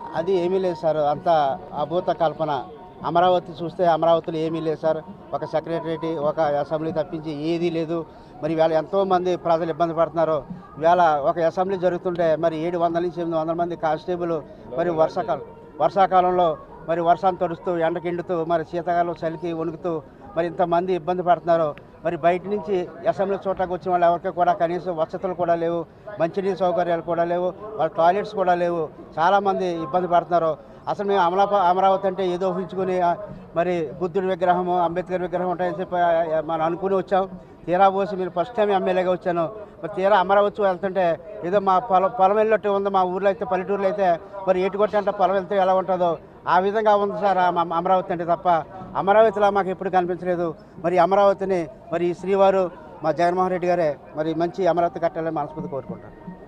అది ఏమీ లేదు సార్ అంతా అభూత కల్పన అమరావతి చూస్తే అమరావతిలో ఏమీ లేదు సార్ ఒక సెక్రటరేట్ ఒక అసెంబ్లీ తప్పించి ఏదీ లేదు మరి వేళ ఎంతోమంది ప్రజలు ఇబ్బంది పడుతున్నారు వేళ ఒక అసెంబ్లీ జరుగుతుంటే మరి ఏడు వందల నుంచి ఎనిమిది వందల మంది కానిస్టేబుల్ మరి వర్షాకాలం వర్షాకాలంలో మరి వర్షాన్ని తడుస్తూ ఎండకిండుతూ మరి శీతాకాలం చలికి వణుకుతూ మరి ఇంతమంది ఇబ్బంది పడుతున్నారు మరి బయట నుంచి అసెంబ్లీ చూడటానికి వచ్చిన వాళ్ళు ఎవరికి కూడా కనీసం వసతులు కూడా లేవు మంచినీటి సౌకర్యాలు కూడా లేవు వాళ్ళ టాయిలెట్స్ కూడా లేవు చాలామంది ఇబ్బంది పడుతున్నారు అసలు మేము అమలా అమరావతి అంటే ఏదో ఊహించుకుని ఆ, మరి బుద్ధుడి విగ్రహము అంబేద్కర్ విగ్రహం ఉంటాయని చెప్పి ఆ, ఆ, మనం అనుకుని వచ్చాం తీరా పోసి మీరు ఫస్ట్ టైం ఎమ్మెల్యేగా వచ్చాను మరి తీరా అమరావతి వెళ్తుంటే ఏదో మా పొలం పొలం వెళ్ళినట్టు ఉంది మా ఊర్లో అయితే పల్లెటూరులో అయితే మరి ఏటుకొట్టి అంటే పొలం వెళ్తే ఎలా ఉంటుందో ఆ విధంగా ఉంది సార్ ఆ అమ- అమరావతి అంటే తప్ప అమరావతిలో మాకు ఎప్పుడు కనిపించలేదు మరి అమరావతిని మరి ఈ శ్రీవారు మా జగన్మోహన్ రెడ్డి గారే మరి మంచి అమరావతి కట్టాలని మనస్ఫూర్తి కోరుకుంటాను